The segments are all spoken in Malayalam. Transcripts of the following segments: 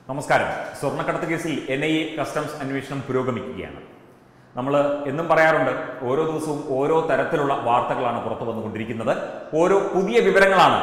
നമസ്കാരം സ്വർണ്ണക്കടത്ത് കേസിൽ എൻ ഐ എ കസ്റ്റംസ് അന്വേഷണം പുരോഗമിക്കുകയാണ് നമ്മൾ എന്നും പറയാറുണ്ട് ഓരോ ദിവസവും ഓരോ തരത്തിലുള്ള വാർത്തകളാണ് പുറത്തു വന്നുകൊണ്ടിരിക്കുന്നത് ഓരോ പുതിയ വിവരങ്ങളാണ്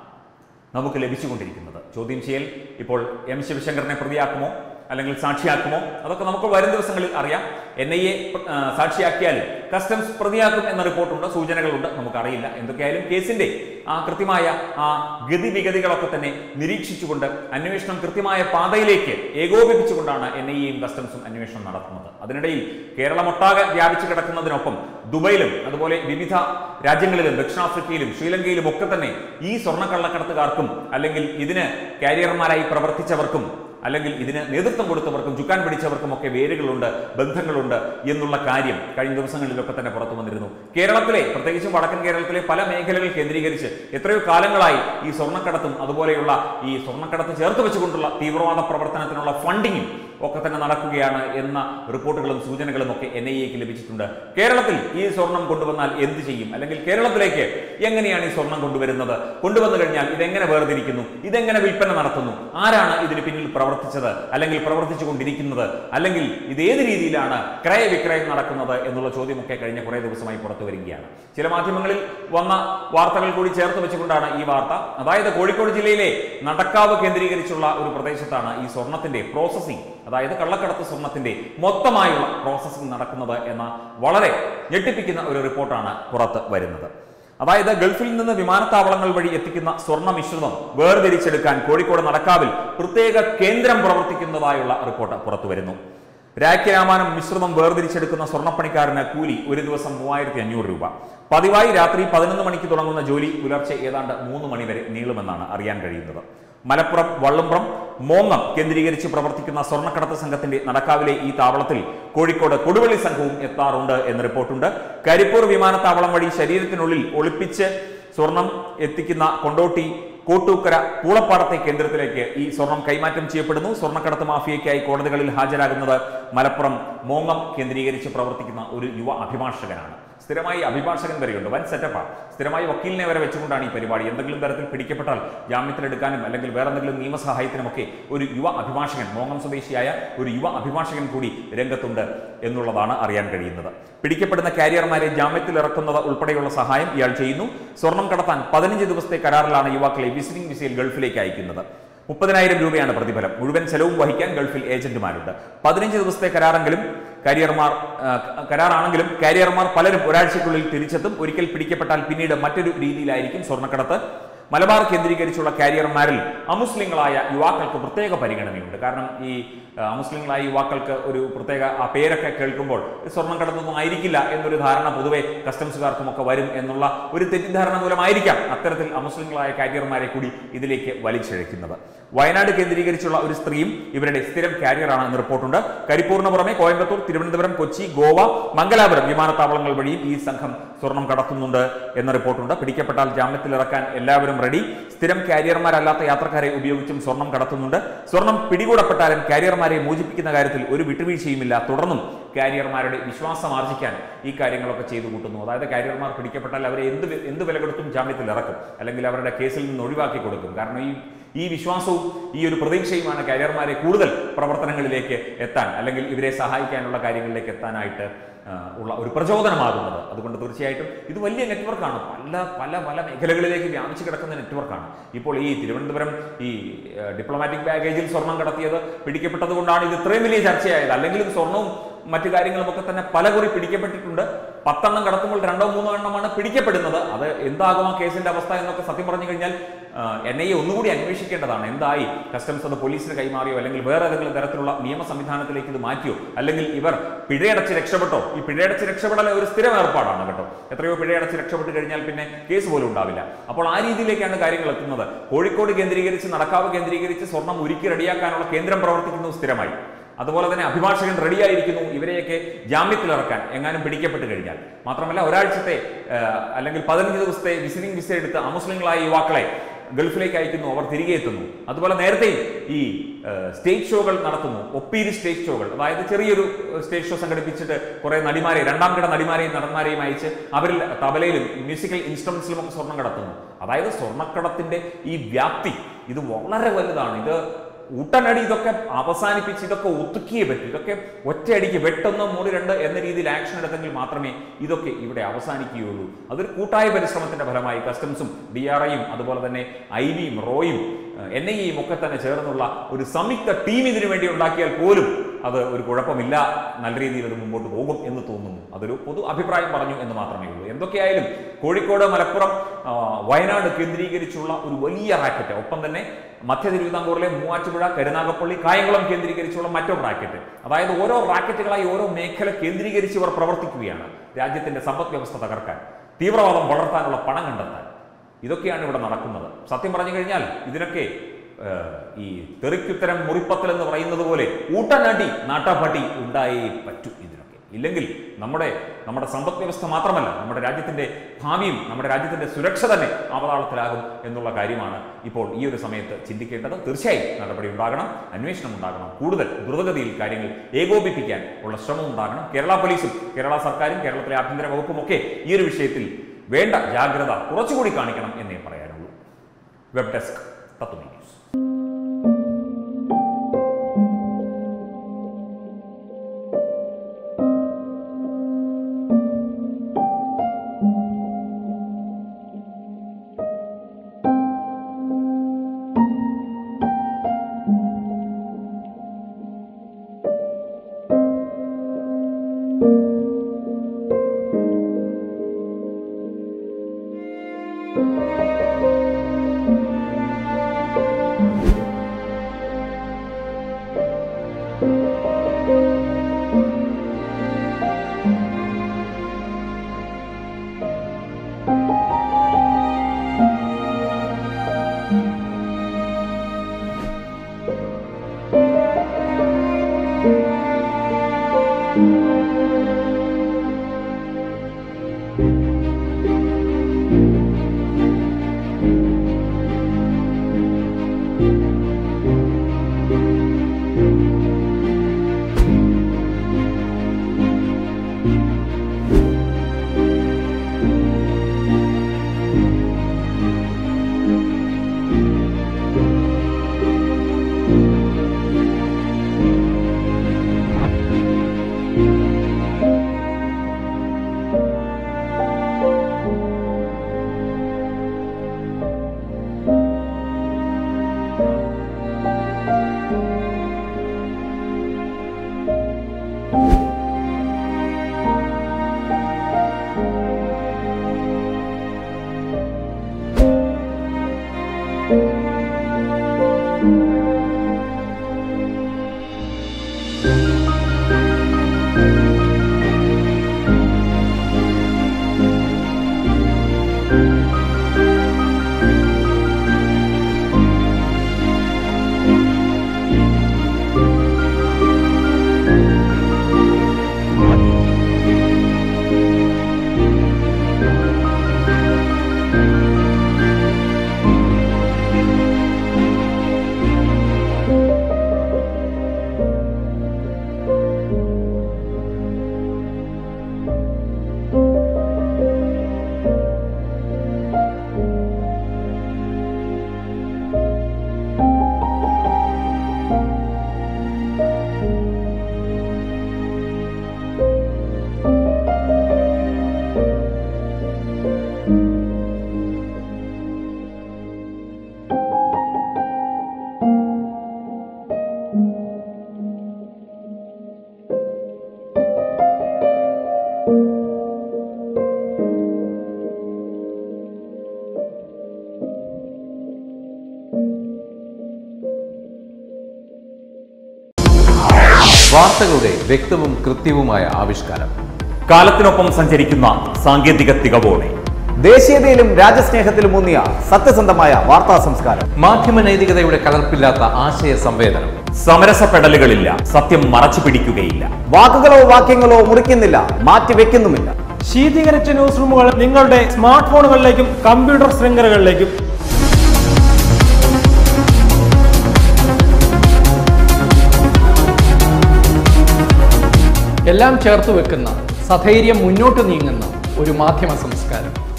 നമുക്ക് ലഭിച്ചുകൊണ്ടിരിക്കുന്നത് ചോദ്യം ചെയ്യൽ ഇപ്പോൾ എം ശിവശങ്കറിനെ പ്രതിയാക്കുമോ അല്ലെങ്കിൽ സാക്ഷിയാക്കുമോ അതൊക്കെ നമുക്ക് വരും ദിവസങ്ങളിൽ അറിയാം എൻ ഐ എ സാക്ഷിയാക്കിയാലും കസ്റ്റംസ് പ്രതിയാക്കും എന്ന റിപ്പോർട്ടുണ്ട് സൂചനകളുണ്ട് നമുക്കറിയില്ല എന്തൊക്കെയായാലും കേസിന്റെ ആ കൃത്യമായ ആ ഗതിവിഗതികളൊക്കെ തന്നെ നിരീക്ഷിച്ചുകൊണ്ട് അന്വേഷണം കൃത്യമായ പാതയിലേക്ക് ഏകോപിപ്പിച്ചുകൊണ്ടാണ് എൻ ഐ എയും കസ്റ്റംസും അന്വേഷണം നടത്തുന്നത് അതിനിടയിൽ കേരളമൊട്ടാകെ വ്യാപിച്ചു കിടക്കുന്നതിനൊപ്പം ദുബൈയിലും അതുപോലെ വിവിധ രാജ്യങ്ങളിലും ദക്ഷിണാഫ്രിക്കയിലും ശ്രീലങ്കയിലും ഒക്കെ തന്നെ ഈ സ്വർണ്ണക്കള്ളക്കടത്തുകാർക്കും അല്ലെങ്കിൽ ഇതിന് കാരിയർമാരായി പ്രവർത്തിച്ചവർക്കും അല്ലെങ്കിൽ ഇതിന് നേതൃത്വം കൊടുത്തവർക്കും ചുക്കാൻ പിടിച്ചവർക്കും ഒക്കെ വേരുകളുണ്ട് ബന്ധങ്ങളുണ്ട് എന്നുള്ള കാര്യം കഴിഞ്ഞ ദിവസങ്ങളിലൊക്കെ തന്നെ പുറത്തു വന്നിരുന്നു കേരളത്തിലെ പ്രത്യേകിച്ചും വടക്കൻ കേരളത്തിലെ പല മേഖലകൾ കേന്ദ്രീകരിച്ച് എത്രയോ കാലങ്ങളായി ഈ സ്വർണ്ണക്കടത്തും അതുപോലെയുള്ള ഈ സ്വർണ്ണക്കടത്ത് ചേർത്ത് വെച്ചുകൊണ്ടുള്ള തീവ്രവാദ പ്രവർത്തനത്തിനുള്ള ഫണ്ടിങ്ങും ഒക്കെ തന്നെ നടക്കുകയാണ് എന്ന റിപ്പോർട്ടുകളും സൂചനകളും ഒക്കെ എൻ ഐ എക്ക് ലഭിച്ചിട്ടുണ്ട് കേരളത്തിൽ ഈ സ്വർണം കൊണ്ടുവന്നാൽ എന്ത് ചെയ്യും അല്ലെങ്കിൽ കേരളത്തിലേക്ക് എങ്ങനെയാണ് ഈ സ്വർണം കൊണ്ടുവരുന്നത് കൊണ്ടുവന്നു കഴിഞ്ഞാൽ ഇതെങ്ങനെ വേർതിരിക്കുന്നു ഇതെങ്ങനെ വിൽപ്പന നടത്തുന്നു ആരാണ് ഇതിന് പിന്നിൽ പ്രവർത്തിച്ചത് അല്ലെങ്കിൽ പ്രവർത്തിച്ചു കൊണ്ടിരിക്കുന്നത് അല്ലെങ്കിൽ ഇത് ഏത് രീതിയിലാണ് ക്രയവിക്രയം നടക്കുന്നത് എന്നുള്ള ചോദ്യമൊക്കെ കഴിഞ്ഞ കുറേ ദിവസമായി പുറത്തു വരികയാണ് ചില മാധ്യമങ്ങളിൽ വന്ന വാർത്തകൾ കൂടി ചേർത്ത് വെച്ചുകൊണ്ടാണ് ഈ വാർത്ത അതായത് കോഴിക്കോട് ജില്ലയിലെ നടക്കാവ് കേന്ദ്രീകരിച്ചുള്ള ഒരു പ്രദേശത്താണ് ഈ സ്വർണത്തിന്റെ പ്രോസസ്സിംഗ് അതായത് കള്ളക്കടത്ത് സ്വർണത്തിന്റെ മൊത്തമായുള്ള പ്രോസസ്സിംഗ് നടക്കുന്നത് എന്ന വളരെ ഞെട്ടിപ്പിക്കുന്ന ഒരു റിപ്പോർട്ടാണ് പുറത്ത് വരുന്നത് അതായത് ഗൾഫിൽ നിന്ന് വിമാനത്താവളങ്ങൾ വഴി എത്തിക്കുന്ന സ്വർണ്ണ മിശ്രിതം വേർതിരിച്ചെടുക്കാൻ കോഴിക്കോട് നടക്കാവിൽ പ്രത്യേക കേന്ദ്രം പ്രവർത്തിക്കുന്നതായുള്ള റിപ്പോർട്ട് പുറത്തു വരുന്നു രാഖ്യരാമാനം മിശ്രിതം വേർതിരിച്ചെടുക്കുന്ന സ്വർണ്ണപ്പണിക്കാരന് കൂലി ഒരു ദിവസം മൂവായിരത്തി അഞ്ഞൂറ് രൂപ പതിവായി രാത്രി പതിനൊന്ന് മണിക്ക് തുടങ്ങുന്ന ജോലി പുലർച്ചെ ഏതാണ്ട് മൂന്ന് മണി വരെ നീളുമെന്നാണ് അറിയാൻ കഴിയുന്നത് മലപ്പുറം വള്ളുംപ്രം മോങ്ങം കേന്ദ്രീകരിച്ച് പ്രവർത്തിക്കുന്ന സ്വർണ്ണക്കടത്ത് സംഘത്തിന്റെ നടക്കാവിലെ ഈ താവളത്തിൽ കോഴിക്കോട് കൊടുവള്ളി സംഘവും എത്താറുണ്ട് എന്ന് റിപ്പോർട്ടുണ്ട് കരിപ്പൂർ വിമാനത്താവളം വഴി ശരീരത്തിനുള്ളിൽ ഒളിപ്പിച്ച് സ്വർണം എത്തിക്കുന്ന കൊണ്ടോട്ടി കോട്ടൂക്കര പൂളപ്പാടത്തെ കേന്ദ്രത്തിലേക്ക് ഈ സ്വർണം കൈമാറ്റം ചെയ്യപ്പെടുന്നു സ്വർണ്ണക്കടത്ത് മാഫിയയ്ക്കായി കോടതികളിൽ ഹാജരാകുന്നത് മലപ്പുറം മോങ്ങം കേന്ദ്രീകരിച്ച് പ്രവർത്തിക്കുന്ന ഒരു യുവ അഭിഭാഷകനാണ് സ്ഥിരമായി അഭിഭാഷകൻ വരെയുണ്ട് വൻ സെറ്റപ്പാണ് സ്ഥിരമായി വക്കീലിനെ വരെ വെച്ചുകൊണ്ടാണ് ഈ പരിപാടി എന്തെങ്കിലും തരത്തിൽ പിടിക്കപ്പെട്ടാൽ ജാമ്യത്തിലെടുക്കാനും അല്ലെങ്കിൽ വേറെ എന്തെങ്കിലും നിയമസഹായത്തിനുമൊക്കെ ഒരു യുവ അഭിഭാഷകൻ മോങ്ങം സ്വദേശിയായ ഒരു യുവ അഭിഭാഷകൻ കൂടി രംഗത്തുണ്ട് എന്നുള്ളതാണ് അറിയാൻ കഴിയുന്നത് പിടിക്കപ്പെടുന്ന കാരിയർമാരെ ജാമ്യത്തിൽ ഇറക്കുന്നത് ഉൾപ്പെടെയുള്ള സഹായം ഇയാൾ ചെയ്യുന്നു സ്വർണം കടത്താൻ പതിനഞ്ച് ദിവസത്തെ കരാറിലാണ് യുവാക്കളെ വിസിറ്റിംഗ് വിസയിൽ ഗൾഫിലേക്ക് അയക്കുന്നത് മുപ്പതിനായിരം രൂപയാണ് പ്രതിഫലം മുഴുവൻ ചെലവും വഹിക്കാൻ ഗൾഫിൽ ഏജന്റുമാരുണ്ട് പതിനഞ്ച് ദിവസത്തെ കരാറെങ്കിലും കാരിയർമാർ ആ, കരാറാണെങ്കിലും കാരിയർമാർ പലരും ഒരാഴ്ചയ്ക്കുള്ളിൽ തിരിച്ചെത്തും ഒരിക്കൽ പിടിക്കപ്പെട്ടാൽ പിന്നീട് മറ്റൊരു രീതിയിലായിരിക്കും സ്വർണ്ണക്കടത്ത് മലബാർ കേന്ദ്രീകരിച്ചുള്ള കാരിയർമാരിൽ അമുസ്ലിങ്ങളായ യുവാക്കൾക്ക് പ്രത്യേക പരിഗണനയുണ്ട് കാരണം ഈ ആ, അമുസ്ലിങ്ങളായ യുവാക്കൾക്ക് ഒരു പ്രത്യേക ആ പേരൊക്കെ കേൾക്കുമ്പോൾ സ്വർണം കടന്നൊന്നും ആയിരിക്കില്ല എന്നൊരു ധാരണ പൊതുവെ കസ്റ്റംസുകാർക്കുമൊക്കെ വരും എന്നുള്ള ഒരു തെറ്റിദ്ധാരണ മൂലമായിരിക്കാം അത്തരത്തിൽ അമുസ്ലിങ്ങളായ കാരിയർമാരെ കൂടി ഇതിലേക്ക് വലിച്ചിഴക്കുന്നത് വയനാട് കേന്ദ്രീകരിച്ചുള്ള ഒരു സ്ത്രീയും ഇവരുടെ സ്ഥിരം കാരിയറാണ് എന്ന് റിപ്പോർട്ടുണ്ട് കരിപ്പൂരിന് പുറമെ കോയമ്പത്തൂർ തിരുവനന്തപുരം കൊച്ചി ഗോവ മംഗലാപുരം വിമാനത്താവളങ്ങൾ വഴിയും ഈ സംഘം സ്വർണം കടത്തുന്നുണ്ട് എന്ന റിപ്പോർട്ടുണ്ട് പിടിക്കപ്പെട്ടാൽ ജാമ്യത്തിൽ ഇറക്കാൻ എല്ലാവരും റെഡി സ്ഥിരം കാരിയർമാരല്ലാത്ത യാത്രക്കാരെ ഉപയോഗിച്ചും സ്വർണം കടത്തുന്നുണ്ട് സ്വർണം പിടികൂടപ്പെട്ടാലും കാരിയർമാരെ മോചിപ്പിക്കുന്ന കാര്യത്തിൽ ഒരു വിട്ടുവീഴ്ചയുമില്ല തുടർന്നും കാരിയർമാരുടെ വിശ്വാസം ആർജിക്കാൻ ഈ കാര്യങ്ങളൊക്കെ ചെയ്തു കൂട്ടുന്നു അതായത് കാരിയർമാർ പിടിക്കപ്പെട്ടാൽ അവരെ എന്ത് വി- എന്ത് വില കൊടുത്തും ജാമ്യത്തിൽ ഇറക്കും അല്ലെങ്കിൽ അവരുടെ കേസിൽ നിന്ന് ഒഴിവാക്കി കൊടുക്കും കാരണം ഈ ഈ വിശ്വാസവും ഈ ഒരു പ്രതീക്ഷയുമാണ് കാരിയർമാരെ കൂടുതൽ പ്രവർത്തനങ്ങളിലേക്ക് എത്താൻ അല്ലെങ്കിൽ ഇവരെ സഹായിക്കാനുള്ള കാര്യങ്ങളിലേക്ക് എത്താനായിട്ട് ആ, ഉള്ള ഒരു പ്രചോദനമാകുന്നത് അതുകൊണ്ട് തീർച്ചയായിട്ടും ഇത് വലിയ നെറ്റ്വർക്കാണ് പല പല പല മേഖലകളിലേക്ക് വ്യാപിച്ചു കിടക്കുന്ന നെറ്റ്വർക്കാണ് ഇപ്പോൾ ഈ തിരുവനന്തപുരം ഈ ഡിപ്ലോമാറ്റിക് ബാഗേജിൽ സ്വർണം കടത്തിയത് പിടിക്കപ്പെട്ടത് കൊണ്ടാണ് ഇത് ഇത്രയും വലിയ ചർച്ചയായത് അല്ലെങ്കിലും സ്വർണവും മറ്റു കാര്യങ്ങളും ഒക്കെ തന്നെ പല കുറി പിടിക്കപ്പെട്ടിട്ടുണ്ട് പത്തെണ്ണം കടത്തുമ്പോൾ രണ്ടോ മൂന്നോ എണ്ണമാണ് പിടിക്കപ്പെടുന്നത് അത് എന്താകും ആ കേസിന്റെ അവസ്ഥ എന്നൊക്കെ സത്യം പറഞ്ഞു കഴിഞ്ഞാൽ എൻ ഐ എ ഒന്നുകൂടി അന്വേഷിക്കേണ്ടതാണ് എന്തായി കസ്റ്റംസ് അത് പോലീസിന് കൈമാറിയോ അല്ലെങ്കിൽ വേറെ ഏതെങ്കിലും തരത്തിലുള്ള നിയമ സംവിധാനത്തിലേക്ക് ഇത് മാറ്റിയോ അല്ലെങ്കിൽ ഇവർ പിഴയടച്ച് രക്ഷപ്പെട്ടോ ഈ പിഴയടച്ച് രക്ഷപ്പെടൽ ഒരു സ്ഥിരം ഏർപ്പാടാണ് കേട്ടോ എത്രയോ പിഴയടച്ച് രക്ഷപ്പെട്ട് കഴിഞ്ഞാൽ പിന്നെ കേസ് പോലും ഉണ്ടാവില്ല അപ്പോൾ ആ രീതിയിലേക്കാണ് കാര്യങ്ങൾ എത്തുന്നത് കോഴിക്കോട് കേന്ദ്രീകരിച്ച് നടക്കാവ് കേന്ദ്രീകരിച്ച് സ്വർണം ഉരുക്കി റെഡിയാക്കാനുള്ള കേന്ദ്രം പ്രവർത്തിക്കുന്നു സ്ഥിരമായി അതുപോലെ തന്നെ അഭിഭാഷകൻ റെഡിയായിരിക്കുന്നു ഇവരെയൊക്കെ ജാമ്യത്തിലിറക്കാൻ എങ്ങാനും പിടിക്കപ്പെട്ട് കഴിഞ്ഞാൽ മാത്രമല്ല ഒരാഴ്ചത്തെ ആ, അല്ലെങ്കിൽ പതിനഞ്ച് ദിവസത്തെ വിസിറ്റിംഗ് വിസ എടുത്ത് അമുസ്ലിങ്ങളായ യുവാക്കളെ ഗൾഫിലേക്ക് അയക്കുന്നു അവർ തിരികെ എത്തുന്നു അതുപോലെ നേരത്തെയും ഈ ആ, സ്റ്റേജ് ഷോകൾ നടത്തുന്നു ഒപ്പീരി സ്റ്റേജ് ഷോകൾ അതായത് ചെറിയൊരു സ്റ്റേജ് ഷോ സംഘടിപ്പിച്ചിട്ട് കുറെ നടിമാരെ രണ്ടാം കിട നടിമാരെയും നടന്മാരെയും അയച്ച് അവരിൽ തബലയിലും മ്യൂസിക്കൽ ഇൻസ്ട്രുമെന്റ്സിലും ഒക്കെ സ്വർണം കടത്തുന്നു അതായത് സ്വർണ്ണക്കടത്തിന്റെ ഈ വ്യാപ്തി ഇത് വളരെ വലുതാണ് ഇത് ഉടനടി ഇതൊക്കെ അവസാനിപ്പിച്ച് ഇതൊക്കെ ഒതുക്കിയേ പറ്റൂ ഇതൊക്കെ ഒറ്റയടിക്ക് വെട്ടൊന്ന് മൂന്ന് രണ്ട് എന്ന രീതിയിൽ ആക്ഷൻ എടുത്തെങ്കിൽ മാത്രമേ ഇതൊക്കെ ഇവിടെ അവസാനിക്കുകയുള്ളൂ അതൊരു കൂട്ടായ പരിശ്രമത്തിന്റെ ഫലമായി കസ്റ്റംസും ഡി ആർ ഐയും അതുപോലെ തന്നെ ഐ ബിയും റോയും എൻ ഐ എയും ഒക്കെ തന്നെ ചേർന്നുള്ള ഒരു സംയുക്ത ടീം ഇതിനു വേണ്ടി ഉണ്ടാക്കിയാൽ പോലും അത് ഒരു കുഴപ്പമില്ല നല്ല രീതിയിൽ അത് മുമ്പോട്ട് പോകും എന്ന് തോന്നുന്നു അതൊരു പൊതു അഭിപ്രായം പറഞ്ഞു എന്ന് മാത്രമേ ഉള്ളൂ എന്തൊക്കെയായാലും കോഴിക്കോട് മലപ്പുറം ആ, വയനാട് കേന്ദ്രീകരിച്ചുള്ള ഒരു വലിയ റാക്കറ്റ് ഒപ്പം തന്നെ മധ്യ തിരുവിതാംകൂറിലെ മൂവാറ്റുപുഴ കരുനാഗപ്പള്ളി കായംകുളം കേന്ദ്രീകരിച്ചുള്ള മറ്റൊരു റാക്കറ്റ് അതായത് ഓരോ റാക്കറ്റുകളായി ഓരോ മേഖല കേന്ദ്രീകരിച്ച് ഇവർ പ്രവർത്തിക്കുകയാണ് രാജ്യത്തിന്റെ സമ്പദ് വ്യവസ്ഥ തകർക്കാൻ തീവ്രവാദം വളർത്താനുള്ള പണം കണ്ടെത്താൻ ഇതൊക്കെയാണ് ഇവിടെ നടക്കുന്നത് സത്യം പറഞ്ഞു കഴിഞ്ഞാൽ ഇതിനൊക്കെ ഏഹ്, ഈ തെറിക്കുത്തരം മുറിപ്പത്തൽ എന്ന് പറയുന്നത് പോലെ ഊട്ടനടി നാട്ടാപ്പാട്ടി ഉണ്ടായേ പറ്റൂ ഇതിനൊക്കെ ഇല്ലെങ്കിൽ നമ്മുടെ നമ്മുടെ സമ്പദ് വ്യവസ്ഥ മാത്രമല്ല നമ്മുടെ രാജ്യത്തിന്റെ ഭാവിയും നമ്മുടെ രാജ്യത്തിന്റെ സുരക്ഷ തന്നെ അവതാളത്തിലാകും എന്നുള്ള കാര്യമാണ് ഇപ്പോൾ ഈ ഒരു സമയത്ത് ചിന്തിക്കേണ്ടത് തീർച്ചയായും നടപടി ഉണ്ടാകണം അന്വേഷണം ഉണ്ടാകണം കൂടുതൽ ദ്രുതഗതിയിൽ കാര്യങ്ങൾ ഏകോപിപ്പിക്കാൻ ഉള്ള ശ്രമം ഉണ്ടാകണം കേരള പോലീസും കേരള സർക്കാരും കേരളത്തിലെ ആഭ്യന്തര വകുപ്പും ഒക്കെ ഈ ഒരു വിഷയത്തിൽ വേണ്ട ജാഗ്രത കുറച്ചുകൂടി കാണിക്കണം എന്നേ പറയാനുള്ളൂ വെബ് ഡെസ്ക് തത്വമി ന്യൂസ് വാർത്തകളുടെ വ്യക്തവും കൃത്യവുമായ ആവിഷ്കാരം കാലത്തിനൊപ്പം സഞ്ചരിക്കുന്ന സാങ്കേതിക തികവോടെ ദേശീയതയിലും രാജ്യസ്നേഹത്തിലും ഊന്നിയ സത്യസന്ധമായ വാർത്താ സംസ്കാരം മാധ്യമ നൈതികതയുടെ കലർപ്പില്ലാത്ത ആശയ സംവേദനം സമരസപ്പെടലുകളില്ല സത്യം മറച്ചു പിടിക്കുകയില്ല വാക്കുകളോ വാക്യങ്ങളോ മുറിക്കുന്നില്ല മാറ്റിവെക്കുന്നുമില്ല ശീതീകരിച്ച ന്യൂസ് റൂമുകൾ നിങ്ങളുടെ സ്മാർട്ട് ഫോണുകളിലേക്കും കമ്പ്യൂട്ടർ ശൃംഖലകളിലേക്കും എല്ലാം ചേർത്ത് വെക്കുന്ന സധൈര്യം മുന്നോട്ട് നീങ്ങുന്ന ഒരു മാധ്യമ സംസ്കാരം